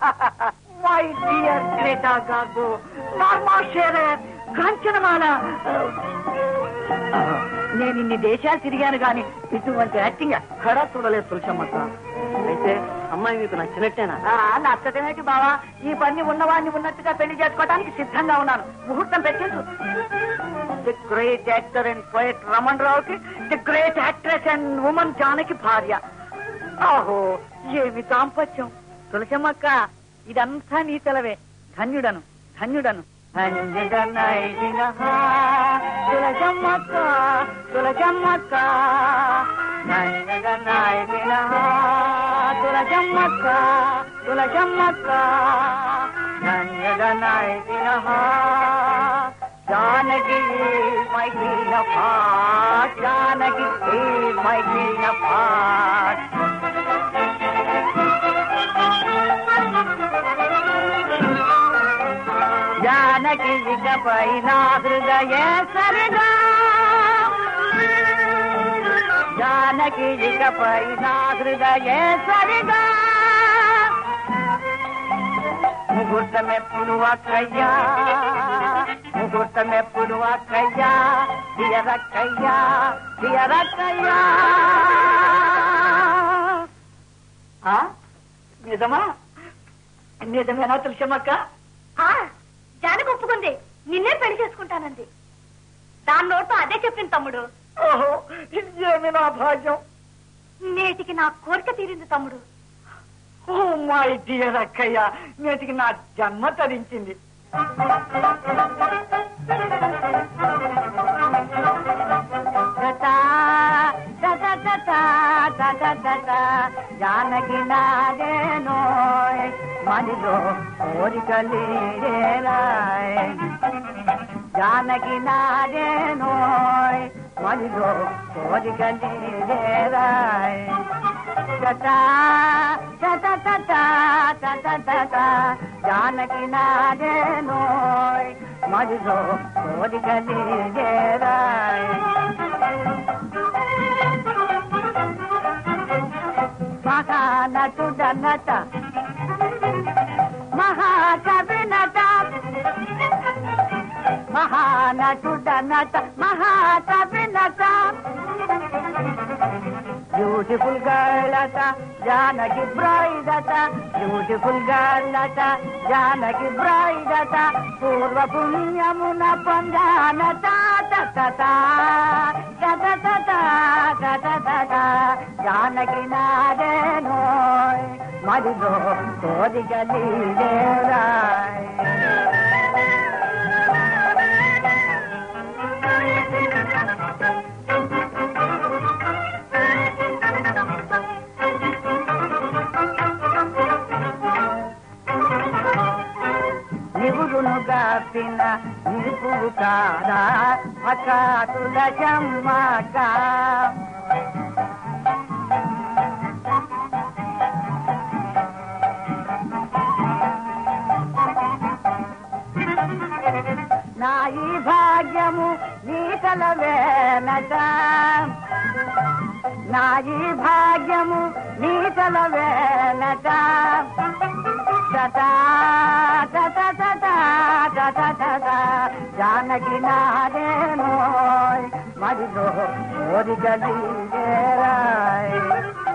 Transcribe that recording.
My dear Greta గాగు Norma Shearer Kanchanamala నేను ఇన్ని దేశాలు తిరిగాను గాని ఇటువంటి యాక్టింగ్ ఎక్కడా చూడలేదు తులసమ్మక్క అయితే అమ్మాయి మీకు నచ్చినట్టేనా నచ్చటమేంటి బావా ఈ పని ఉన్నవాడిని ఉన్నట్టుగా పెళ్లి చేసుకోవడానికి సిద్ధంగా ఉన్నాను ముహూర్తం పెట్టేసు the great actor and poet Raman రావుకి the great actress and woman Janaki భార్య ఆహో ఏమి దాంపత్యం తులసమ్మక్క ఇదంతా నీ తెలవే ధన్యుడను ధన్యుడను ధన్యుడనైన తులసమ్మక్క తులసమ్మక్క ధన్యుడనైన తులసమ్మక్క తులసమ్మక్క ధన్యుడనైన Janaki my clean pot Janaki my clean pot Janaki ఇకపై నా హృదయ సరిగా జానకి ఇకపై నా హృదయ సరిగా ముహూర్తం ఎప్పుడు అక్కయ్యా ముహూర్తం ఎప్పుడు అక్కయ్యా దియరక్కయ్యా దియరక్కయ్యా ఆ? నిజమా నిజమేనా తులసమ్మక్క జానకి ఒప్పుకుంది నిన్నే పెళ్లి చేసుకుంటానంది దాని నోటితో అదే చెప్పింది తమ్ముడు ఓహో ఏమి నా భాగ్యం నేటికి నా కోరిక తీరింది తమ్ముడు ఓ మై డియర్ అక్కయ్య నేటికి నా జన్మ తరించింది జానకి నాదేనో మదిలో కోరికలేరాయ్ జానకి నాదేనో మదిలో కోరికలేరాయ్ టటా టట టట టట టట జానకి నాదేనోయ్ మదిలో కోరికలేరాయ్ మహానటుడ నట మహాకవి నట మహానటుడ నట మహాకవి నట బ్యూటిఫుల్ గర్ల్ అట జానకి బ్రైడ్ అట బ్యూటిఫుల్ గర్ల్ అట జానకి బ్రైడ్ అట పూర్వ పుణ్యమున పొందానట తట జానకి నాదేనోయ్ మదిలో కోరికలీరాయ్ నివురును గాపిన నిలుపు కాదా అకాతుల జమ్మక నా ఈ భాగ్యము నీ కలవేనట నా ఈ భాగ్యము నీ కలవేనట టట టట టట టట టట జానకి నాదేనోయ్ మదిలో కోరికలీరాయ్